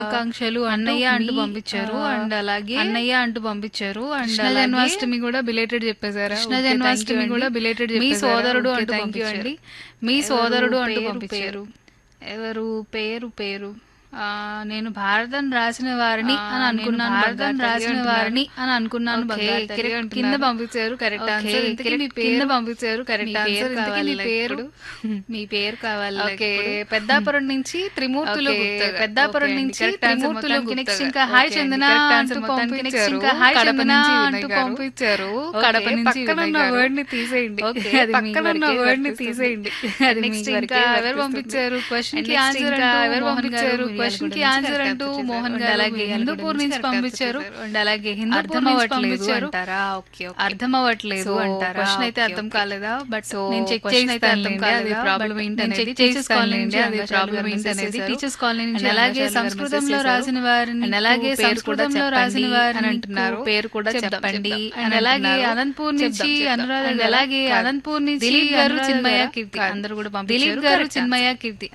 శుభాకాంక్షలు అన్నయ్య అంటూ మీ, పంపించారు ఆ, అండ్ అలాగే అన్నయ్య అంటూ పంపించారు అండ్ కృష్ణ అలాగే జన్మాష్టమి కూడా బిలేటెడ్ చెప్పేశారా Krishna Okay, thank you Janmashtami అండి. కూడా బిలేటెడ్ మీ సోదరుడు అంటూ థ్యాంక్ యూ పంపించారు అండి మీ ఎవరు సోదరుడు అంటూ పేరు, పంపించారు ఎవరు పేరు పేరు ఆ, నేను భారతం రాసిన వారిని ఆ, అని నేను అనుకున్నాను భారతం భారతం రాసిన రాసిన వారిని అని అనుకున్నాను Okay, బంగారు తల్లి correct. అంటున్నారు. కింద పంపించారు కరెక్ట్ Okay, ఆన్సర్ ఇంతకీ మీ correct. కింద పేరు పంపించారు కరెక్ట్ మీ పేరు ఆన్సర్ ఇంతకీ మీ కావాలా పేరు ఇప్పుడు? మీ పేరు కావాలి ఓకే పెద్దాపురం నుంచి త్రిమూర్తులు Okay, గుప్తా గారు. పెద్దాపురం Okay అండి, నుంచి correct answer త్రిమూర్తులు మొత్తానికి గుప్తా నెక్స్ట్ గారు. ఇంకా హాయ్ Okay చందన అండి, correct answer అంటూ మొత్తానికి పంపించారు నెక్స్ట్ ఇంకా ఇంకా హాయ్ కడప చందన నుంచి వినయ్ అంటూ గారు. పంపించారు Okay, కడప నుంచి పక్కన వినయ్ ఉన్న గారు. word ని తీసేయండి Okay, అది మీ పక్కన ఉన్న వరకే word ని వర్తిస్తుంది. తీసేయండి అది Next మీ ఇంకా వరకే ఎవరు వర్తిస్తుంది. పంపించారు క్వశ్చన్ And కి next ఆన్సర్ ఇంకా అంటూ ఎవరు మోహన్ పంపించారు గారు క్వశ్చన్ కి మిర్యాలగూడ ఆన్సర్ నుంచి అంటూ correct answer మోహన్ చేశారు. గారు అలాగే హిందూపూర్ నుంచి correct answer పంపించారు చేశారు. అండ్ అలాగే హిందూపూర్ అర్థం నుంచి అవ్వట్లేదు పంపించారు అంటారా ఓకే అర్థం అవ్వట్లేదు So, అంటారా question అయితే Okay, అర్థం okay. కాలేదా బట్ సో నేను చెక్ question చేసి అయితే అర్థం కాలేదు అది ప్రాబ్లం ఏంటనేది టీచర్స్ కాలనీ నుంచి అది ప్రాబ్లం ఏంటనేది టీచర్స్ కాలనీ నుంచి And అలాగే రంగాచార్య గారు సంస్కృతంలో message రాసిన వారిని And అలాగే పేరు కూడా సంస్కృతంలో చెప్పండి రాసిన వారిని అని అంటున్నారు పేరు కూడా చెప్దాం, చెప్పండి చెప్దాం. అండ్ అని అలాగే అంటున్నారు. అనంతపూర్ చెప్దాం, నుంచి చెప్దాం. అనురాధ And గారు అలాగే కాదు. అనంతపూర్ నుంచి దిలీప్ గారు అనురాధ చిన్మయ గారా? కీర్తి కాదు. అందరూ కూడా దిలీప్ పంపించారు గారు Correct చిన్మయ answer. కీర్తి